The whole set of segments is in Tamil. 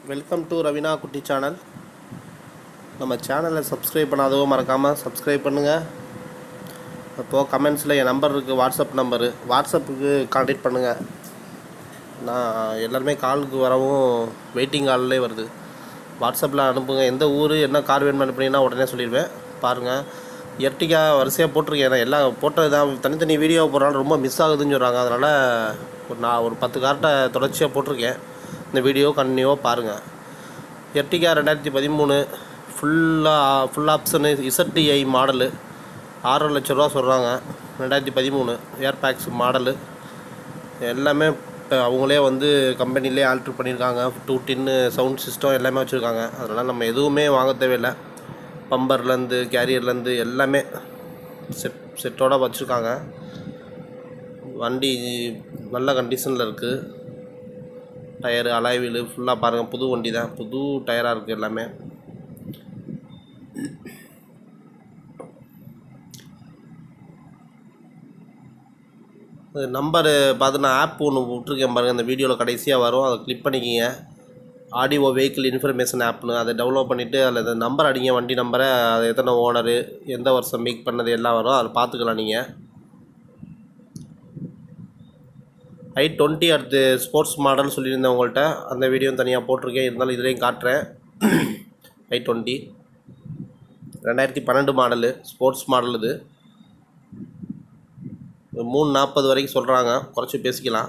வெல்கம் டு ரவினா குட்டி சேனல் நம்ம சேனலை சப்ஸ்கிரைப் பண்ணாதவோ மறக்காமல் சப்ஸ்கிரைப் பண்ணுங்கள் அப்போது கமெண்ட்ஸில் என் நம்பர் இருக்குது வாட்ஸ்அப் நம்பரு வாட்ஸ்அப்புக்கு கான்டாக்ட் பண்ணுங்கள் நான் எல்லாருமே காலுக்கு வரவும் வெயிட்டிங் கால்லே வருது வாட்ஸ்அப்பில் அனுப்புங்க எந்த ஊர் என்ன கார் வேணும்னு அனுப்புனீங்கன்னா உடனே சொல்லிடுவேன் பாருங்கள் எர்டிகா வரிசையாக போட்டிருக்கேன் ஏன்னா எல்லாம் போட்டது தான் தனித்தனி வீடியோ போடுறனால ரொம்ப மிஸ் ஆகுதுன்னு சொல்கிறாங்க அதனால் ஒரு நான் ஒரு பத்து கார்ட்டை தொடர்ச்சியாக போட்டிருக்கேன் இந்த வீடியோ கண்டினியூவாக பாருங்கள் எர்டிகா ரெண்டாயிரத்தி பதிமூணு ஃபுல்லாக ஃபுல் ஆப்ஷனு இசட்டிஐ மாடலு ஆறரை லட்ச ரூபா சொல்கிறாங்க ரெண்டாயிரத்தி பதிமூணு ஏர் பேக்ஸ் மாடலு எல்லாமே இப்போ அவங்களே வந்து கம்பெனிலே ஆல்ட்ரு பண்ணியிருக்காங்க டூ டின்னு சவுண்ட் சிஸ்டம் எல்லாமே வச்சுருக்காங்க அதனால் நம்ம எதுவுமே வாங்க தேவையில்லை பம்பர்லேருந்து கேரியர்லேருந்து எல்லாமே செட் செட்டோட வச்சுருக்காங்க வண்டி நல்ல கண்டிஷனில் இருக்குது டயரு அலாய்வீலு ஃபுல்லாக பாருங்கள் புது வண்டி தான் புது டயராக இருக்குது எல்லாமே நம்பரு பார்த்து நான் ஆப் ஒன்று விட்ருக்கேன் பாருங்கள் இந்த வீடியோவில் கடைசியாக வரும் அதை கிளிக் பண்ணிக்கிங்க ஆடியோ வெஹிக்கிள் இன்ஃபர்மேஷன் ஆப்னு அதை டவுன்லோட் பண்ணிவிட்டு அதில் இந்த நம்பர் அடிங்க வண்டி நம்பரை அது எத்தனை ஓனரு எந்த வருஷம் மேக் பண்ணது எல்லாம் வரும் அதை பார்த்துக்கலாம் நீங்கள் ஐ டுவெண்ட்டி அடுத்து ஸ்போர்ட்ஸ் மாடல் சொல்லியிருந்தேன் உங்கள்கிட்ட அந்த வீடியோ தனியாக போட்டிருக்கேன் இருந்தாலும் இதுலேயும் காட்டுறேன் ஐ டுவெண்ட்டி ரெண்டாயிரத்தி பன்னெண்டு மாடலு ஸ்போர்ட்ஸ் மாடல் இது மூணு நாற்பது வரைக்கும் சொல்கிறாங்க குறைச்சி பேசிக்கலாம்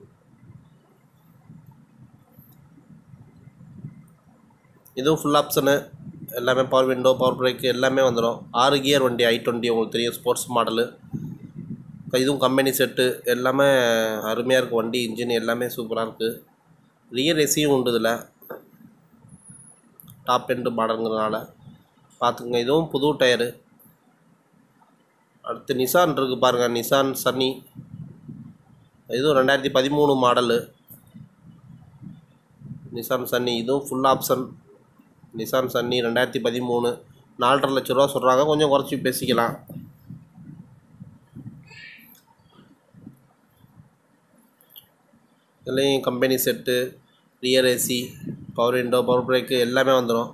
இதுவும் ஃபுல் ஆப்ஷனு எல்லாமே பவர் விண்டோ பவர் பிரேக் எல்லாமே வந்துடும் ஆறு கியர் வண்டி ஐ டுவெண்ட்டி உங்களுக்கு தெரியும் ஸ்போர்ட்ஸ் மாடலு இதுவும் கம்பெனி செட்டு எல்லாமே அருமையாக இருக்குது வண்டி இன்ஜின் எல்லாமே சூப்பராக இருக்குது ரியர் ஏசியும் உண்டு இதில் டாப் எண்டு மாடலுங்கிறதுனால பார்த்துக்குங்க இதுவும் புது டயரு அடுத்து நிசான் இருக்குது பாருங்கள் நிசான் சன்னி இதுவும் ரெண்டாயிரத்தி பதிமூணு மாடலு நிசான் சன்னி இதுவும் ஃபுல் ஆப்ஷன் நிசான் சன்னி ரெண்டாயிரத்தி பதிமூணு நாலரை லட்ச ரூபா சொல்கிறாங்க கொஞ்சம் குறைச்சி பேசிக்கலாம் இதுலேயும் company set rear AC power window power brake எல்லாமே வந்துடும்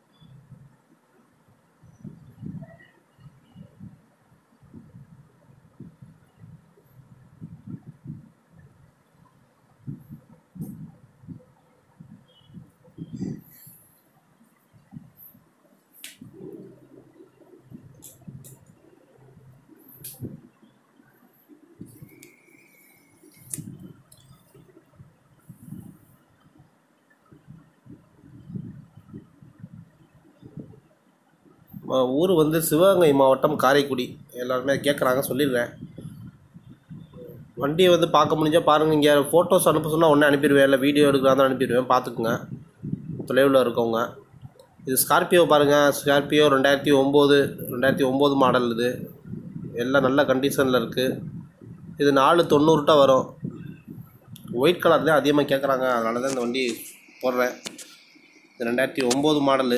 ம- ஊர் வந்து சிவகங்கை மாவட்டம் காரைக்குடி எல்லாருமே கேட்குறாங்க சொல்லிடுறேன் வண்டியை வந்து பார்க்க முடிஞ்சால் பாருங்கள் இங்கே ஃபோட்டோஸ் அனுப்ப சொன்னால் உடனே அனுப்பிடுவேன் இல்லை வீடியோ எடுக்கிறாங்க அனுப்பிடுவேன் பார்த்துக்குங்க தொலைவில் இருக்கவங்க இது ஸ்கார்பியோ பாருங்கள் ஸ்கார்பியோ ரெண்டாயிரத்தி ஒம்பது ரெண்டாயிரத்தி ஒம்பது மாடல் இது எல்லாம் நல்ல கண்டிஷனில் இருக்குது இது நாலு தொண்ணூறுட்டா வரும் ஒயிட் கலர் தான் அதிகமாக கேட்குறாங்க அதனால தான் இந்த வண்டி போடுறேன் இது ரெண்டாயிரத்தி ஒம்பது மாடலு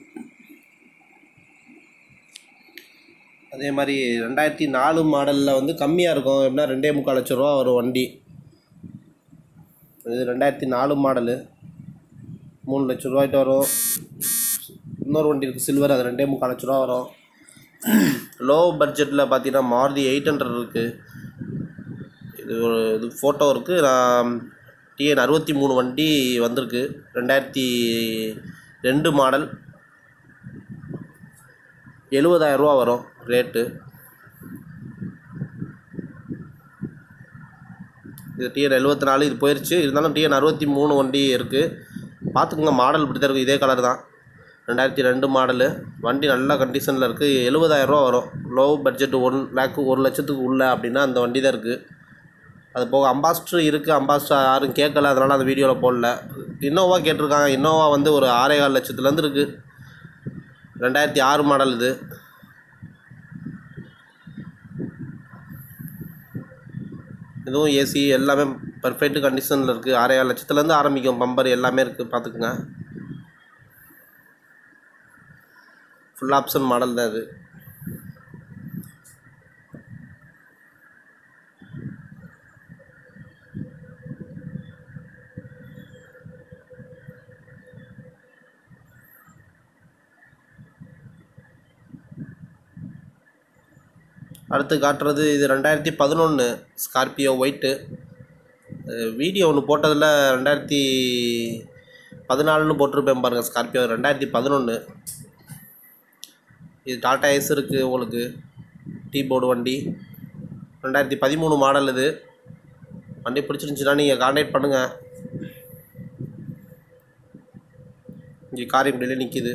அதே மாதிரி ரெண்டாயிரத்தி நாலு மாடலில் வந்து கம்மியாக இருக்கும் எப்படின்னா ரெண்டே முக்கால் லட்ச ரூபா வரும் வண்டி இது ரெண்டாயிரத்தி நாலு மாடலு மூணு லட்ச ரூபாய்ட்டு வரும் இன்னொரு வண்டி இருக்குது சில்வர் அது ரெண்டே முக்கால் லட்ச ரூபா வரும் லோ பட்ஜெட்டில் பார்த்தீங்கன்னா மாருதி எயிட் ஹண்ட்ரட் இருக்குது இது ஒரு இது ஃபோட்டோ இருக்குது நான் டிஎன் அறுபத்தி மூணு வண்டி வந்திருக்கு ரெண்டாயிரத்தி ரெண்டு மாடல் எழுபதாயிரரூவா வரும் ரேட்டு இது டிஎன் எழுபத்தி நாலு இது போயிடுச்சு இருந்தாலும் டிஎன் அறுபத்தி மூணு வண்டி இருக்குது பார்த்துக்குங்க மாடல் இப்படி தான் இருக்குது இதே கலர் தான் ரெண்டாயிரத்தி ரெண்டு மாடலு வண்டி நல்ல கண்டிஷனில் இருக்குது எழுபதாயிரரூவா வரும் லோ பட்ஜெட் ஒன் லேக்கு ஒரு லட்சத்துக்கு உள்ள அப்படின்னா அந்த வண்டி தான் இருக்குது அது போக அம்பாஸ்டர் இருக்குது அம்பாஸ்டர் யாரும் கேட்கல அதனால் அந்த வீடியோவில் போடல இன்னோவா கேட்டிருக்காங்க இன்னோவா வந்து ஒரு ஆறே கால் லட்சத்துலேருந்து இருக்குது ரெண்டாயிரத்தி ஆறு மாடல் இது இதுவும் ஏசி எல்லாமே பர்ஃபெக்ட் கண்டிஷனில் இருக்குது ஆறே ஏழு லட்சத்துலேருந்து ஆரம்பிக்கும் பம்பர் எல்லாமே இருக்குது பார்த்துக்குங்க ஃபுல் ஆப்ஷன் மாடல் தான் இது அடுத்து காட்டுறது இது ரெண்டாயிரத்தி பதினொன்று ஸ்கார்பியோ ஒயிட்டு வீடியோ ஒன்று போட்டதில் ரெண்டாயிரத்தி பதினாலுன்னு போட்டிருப்பேன் பாருங்கள் ஸ்கார்பியோ ரெண்டாயிரத்தி பதினொன்று இது டாடா ஏஸ் இருக்குது உங்களுக்கு டீ போர்டு வண்டி ரெண்டாயிரத்தி பதிமூணு மாடல் இது வண்டி பிடிச்சிருந்துச்சுன்னா நீங்கள் கான்டாக்ட் பண்ணுங்கள் இங்கே காரைக்குடியில் நிற்கிது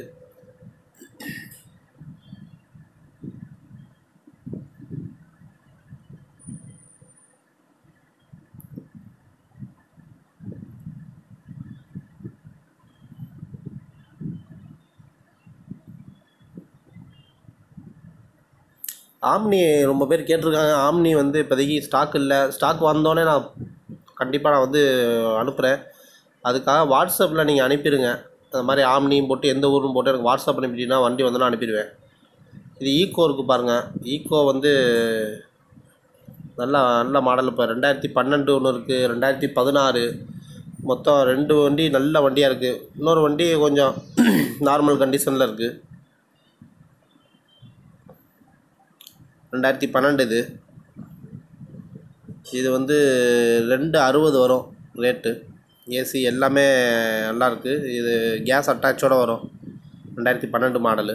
ஆம்னி ரொம்ப பேர் கேட்டிருக்காங்க ஆம்னி வந்து இப்போதைக்கு ஸ்டாக் இல்லை ஸ்டாக் வந்தோடனே நான் கண்டிப்பாக நான் வந்து அனுப்புகிறேன் அதுக்காக வாட்ஸ்அப்பில் நீங்கள் அனுப்பிடுங்க அந்த மாதிரி ஆம்னியும் போட்டு எந்த ஊரும் போட்டு எனக்கு வாட்ஸ்அப் அனுப்பிட்டீங்கன்னா வண்டி வந்து நான் அனுப்பிடுவேன் இது ஈக்கோ இருக்குது பாருங்கள் ஈக்கோ வந்து நல்லா நல்ல மாடல் இப்போ ரெண்டாயிரத்தி பன்னெண்டு ஒன்று இருக்குது ரெண்டாயிரத்தி பதினாறு மொத்தம் ரெண்டு வண்டி நல்ல வண்டியாக இருக்குது இன்னொரு வண்டி கொஞ்சம் நார்மல் கண்டிஷனில் இருக்குது ரெண்டாயிரத்தி பன்னெண்டு இது இது வந்து ரெண்டு அறுபது வரும் ரேட்டு ஏசி எல்லாமே நல்லா இருக்கு இது கேஸ் அட்டாச்சோட வரும் ரெண்டாயிரத்தி பன்னெண்டு மாடலு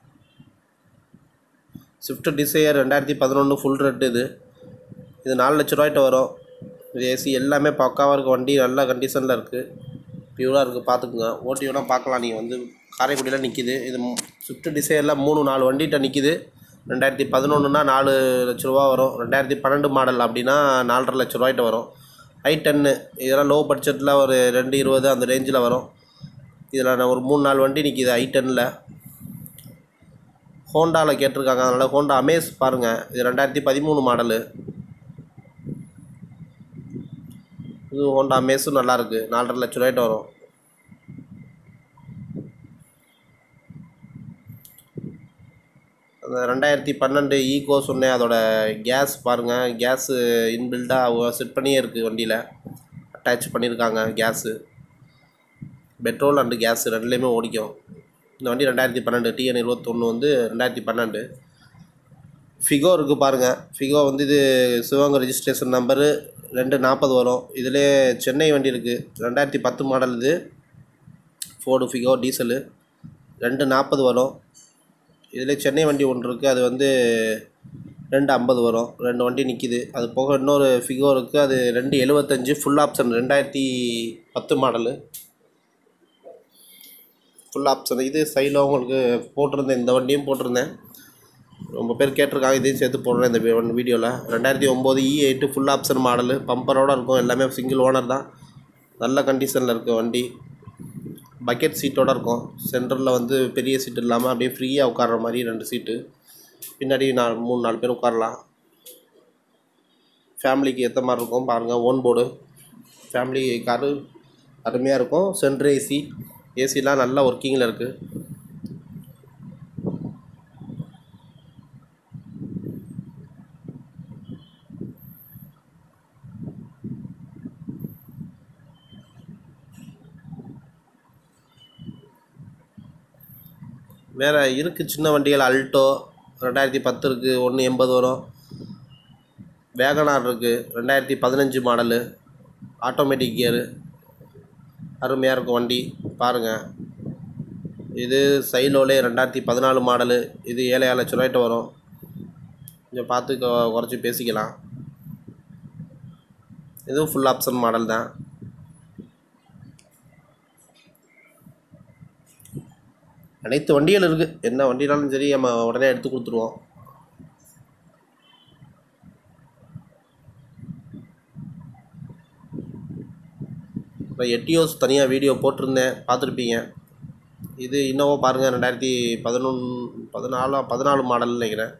ஸ்விஃப்ட் டிசையர் ரெண்டாயிரத்தி பதினொன்று ஃபுல் ரெட் இது இது நாலு லட்ச ரூபாய்ட்ட வரும் இது ஏசி எல்லாமே பக்காவாக இருக்குது வண்டி நல்ல கண்டிஷனில் இருக்குது பியூராக இருக்குது பார்த்துக்குங்க ஓட்டி வேணால் பார்க்கலாம் நீங்கள் வந்து காரைக்குடியில் நிற்கிது இது ஸ்விஃப்ட் டிசையரில் மூணு நாலு வண்டிகிட்ட நிற்கிது ரெண்டாயிரத்தி பதினொன்றுனா நாலு லட்ச ரூபா வரும் ரெண்டாயிரத்தி பன்னெண்டு மாடல் அப்படின்னா நாலரை லட்ச ரூபாய்ட்ட வரும் ஐ டென்னு இதெல்லாம் லோ பட்ஜெட்டில் ஒரு ரெண்டு இருபது அந்த ரேஞ்சில் வரும் இதில் நான் ஒரு மூணு நாலு வண்டி நிற்கிது ஐ டென்னில் ஹோண்டாவில் கேட்டிருக்காங்க அதனால் ஹோண்டா அமேஸ் பாருங்கள் இது ரெண்டாயிரத்தி பதிமூணு மாடலு இது ஹோண்டா அமேஸும் நல்லாயிருக்கு நாலரை லட்ச ரூபாய்ட்ட வரும் அந்த ரெண்டாயிரத்தி பன்னெண்டு ஈகோ சொன்னேன் அதோட கேஸ் பாருங்கள் கேஸு இன்பில்டாக செட் பண்ணியே இருக்குது வண்டியில் அட்டாச் பண்ணியிருக்காங்க கேஸு பெட்ரோல் அண்டு கேஸ் ரெண்டுலேயுமே ஓடிக்கும் இந்த வண்டி ரெண்டாயிரத்தி பன்னெண்டு டிஎன் இருபத்தொன்று வந்து ரெண்டாயிரத்தி பன்னெண்டு ஃபிகோ இருக்குது பாருங்கள் ஃபிகோ வந்து இது சிவகங்கை ரெஜிஸ்ட்ரேஷன் நம்பரு ரெண்டு நாற்பது வரும் இதிலே சென்னை வண்டி இருக்குது ரெண்டாயிரத்தி பத்து மாடல் இது ஃபோர்டு ஃபிகோ டீசலு ரெண்டு நாற்பது வரும் இதில் சென்னை வண்டி ஒன்று இருக்குது அது வந்து ரெண்டு ஐம்பது வரும் ரெண்டு வண்டி நிற்கிது அது போக இன்னொரு ஃபிகோ இருக்குது அது ரெண்டு எழுபத்தஞ்சு ஃபுல் ஆப்ஷன் ரெண்டாயிரத்தி பத்து மாடலு ஃபுல் ஆப்ஷன் இது சைடில் உங்களுக்கு போட்டிருந்தேன் இந்த வண்டியும் போட்டிருந்தேன் ரொம்ப பேர் கேட்டிருக்காங்க இதையும் சேர்த்து போடுறேன் இந்த வீடியோவில் ரெண்டாயிரத்தி ஒம்பது E eight full option model பம்பரோடு இருக்கும் எல்லாமே சிங்கிள் ஓனர் தான் நல்ல கண்டிஷனில் இருக்குது வண்டி பக்கெட் சீட்டோடு இருக்கும் சென்டரில் வந்து பெரிய சீட் இல்லாமல் அப்படியே ஃப்ரீயாக உட்கார்ற மாதிரி ரெண்டு சீட்டு பின்னாடி நாலு மூணு நாலு பேர் உட்காரலாம் ஃபேமிலிக்கு ஏற்ற மாதிரி இருக்கும் பாருங்கள் ஓன் போர்டு ஃபேமிலி காரு அருமையாக இருக்கும் சென்ட்ரு ஏசி ஏசிலாம் நல்லா ஒர்க்கிங்கில் இருக்குது வேறு இருக்குது சின்ன வண்டிகள் அல்டோ ரெண்டாயிரத்தி பத்து இருக்குது ஒன்று எண்பது வரும் வேகனார் இருக்குது ரெண்டாயிரத்தி பதினஞ்சு மாடலு ஆட்டோமேட்டிக் கியரு அருமையாக இருக்கும் வண்டி பாருங்கள் இது சைலோலே ரெண்டாயிரத்தி பதினாலு மாடலு இது ஏழை லட்ச ரூபாய்ட்ட வரும் கொஞ்சம் பார்த்து கொ- குறைச்சி பேசிக்கலாம் இதுவும் ஃபுல் ஆப்ஷன் மாடல் தான் அனைத்து வண்டிகள் இருக்குது என்ன வண்டினாலும் சரி நம்ம உடனே எடுத்து கொடுத்துருவோம் இப்போ எட்டியோஸ் தனியாக வீடியோ போட்டிருந்தேன் பார்த்துருப்பீங்க இது இன்னோவா பாருங்கள் ரெண்டாயிரத்தி பதினொன்று பதினாலா பதினாலு மாடல் நினைக்கிறேன்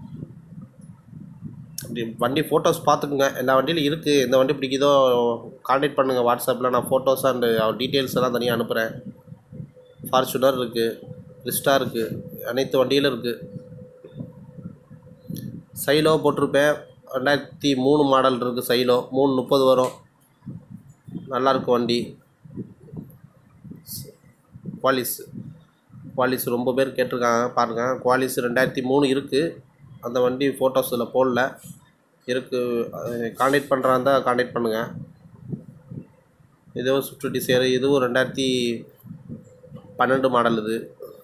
அப்படி வண்டி ஃபோட்டோஸ் பார்த்துக்குங்க எல்லா வண்டியிலும் இருக்குது எந்த வண்டி பிடிக்குதோ கான்டாக்ட் பண்ணுங்கள் வாட்ஸ்அப்பில் நான் ஃபோட்டோஸ் அண்டு டீட்டெயில்ஸ் எல்லாம் தனியாக அனுப்புகிறேன் ஃபார்ச்சுனர் இருக்குது ரிஸ்டா இருக்குது அனைத்து வண்டியிலும் இருக்குது சைலோ போட்டிருப்பேன் ரெண்டாயிரத்தி மூணு மாடல் இருக்குது சைலோ மூணு முப்பது வரும் நல்லா இருக்கு வண்டி குவாலிஸ் குவாலிஸ் ரொம்ப பேர் கேட்டிருக்காங்க பாருங்கள் குவாலிஸ் ரெண்டாயிரத்தி மூணு இருக்குது அந்த வண்டி ஃபோட்டோஸ் இதில் போடல இருக்குது காண்டாக்ட் பண்ணுறா இருந்தால் காண்டாக்ட் பண்ணுங்கள் இதுவும் ஸ்விஃப்ட் டிசைர் இதுவும் ரெண்டாயிரத்தி பன்னெண்டு மாடல் இது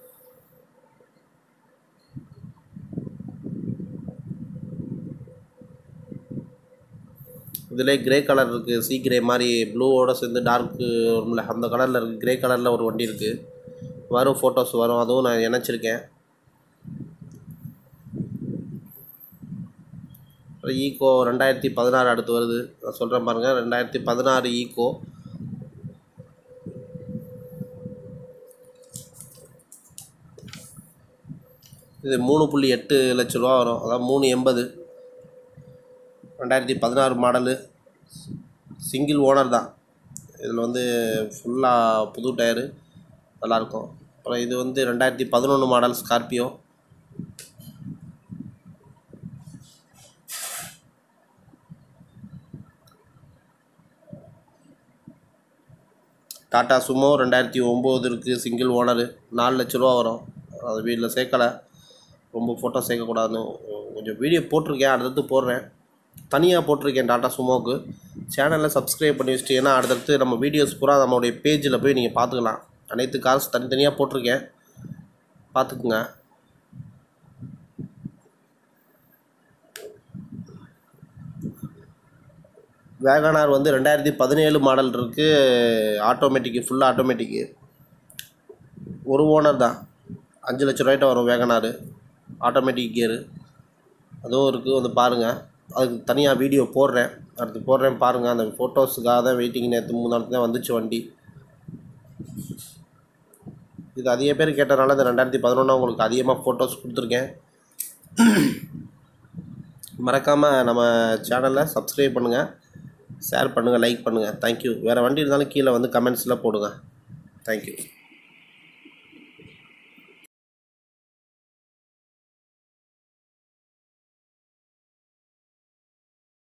இதில் கிரே கலர் இருக்குது சீ கிரே மாதிரி ப்ளூவோட சேர்ந்து டார்க்கு வரும்ல அந்த கலரில் இருக்குது கிரே கலரில் ஒரு வண்டி இருக்குது வரும் ஃபோட்டோஸ் வரும் அதுவும் நான் இணைச்சிருக்கேன் அப்புறம் ஈகோ ரெண்டாயிரத்தி பதினாறு அடுத்து வருது நான் சொல்கிறேன் பாருங்கள் ரெண்டாயிரத்தி பதினாறு ஈகோ இது மூணு புள்ளி எட்டு லட்ச ரூபா வரும் அதாவது மூணு எண்பது ரெண்டாயிரத்தி பதினாறு மாடலு சிங்கிள் ஓனர் தான் இதில் வந்து ஃபுல்லாக புது டயரு நல்லாயிருக்கும் அப்புறம் இது வந்து ரெண்டாயிரத்தி பதினொன்று மாடல் ஸ்கார்பியோ டாட்டா சுமோ ரெண்டாயிரத்தி ஒம்பது இருக்குது சிங்கிள் ஓனரு நாலு லட்ச ரூபா வரும் அது வீட்டில் சேர்க்கலை ரொம்ப ஃபோட்டோ சேர்க்கக்கூடாதுன்னு கொஞ்சம் வீடியோ போட்டிருக்கேன் அடுத்தடுத்து போடுறேன் தனியாக போட்டிருக்கேன் டாட்டா சுமோக்கு சேனலில் சப்ஸ்கிரைப் பண்ணி வச்சுட்டு ஏன்னா அடுத்தடுத்து நம்ம வீடியோஸ் பூரா நம்மளுடைய பேஜில் போய் நீங்கள் பார்த்துக்கலாம் அனைத்து கார்ஸ் தனித்தனியாக போட்டிருக்கேன் பார்த்துக்குங்க வேகனார் வந்து ரெண்டாயிரத்தி பதினேழு மாடல் இருக்குது ஆட்டோமேட்டிக்கு ஃபுல்லாக ஆட்டோமேட்டிக்கு ஒரு ஓனர் தான் அஞ்சு லட்ச ரூபாய்ட்ட வரும் வேகனார் ஆட்டோமேட்டிக் கியரு அதுவும் இருக்குது வந்து பாருங்கள் அதுக்கு தனியாக வீடியோ போடுறேன் அடுத்து போடுறேன் பாருங்கள் அந்த ஃபோட்டோஸுக்காக தான் வெயிட்டிங் நேற்று மூணு நாளுக்கு தான் வந்துச்சு வண்டி இது அதிக பேர் கேட்டனால இந்த ரெண்டாயிரத்தி பதினொன்றா உங்களுக்கு அதிகமாக ஃபோட்டோஸ் கொடுத்துருக்கேன் மறக்காமல் நம்ம சேனலை சப்ஸ்கிரைப் பண்ணுங்கள் ஷேர் பண்ணுங்கள் லைக் பண்ணுங்கள் தேங்க்யூ வேறு வண்டி இருந்தாலும் கீழே வந்து கமெண்ட்ஸில் போடுங்க தேங்க்யூ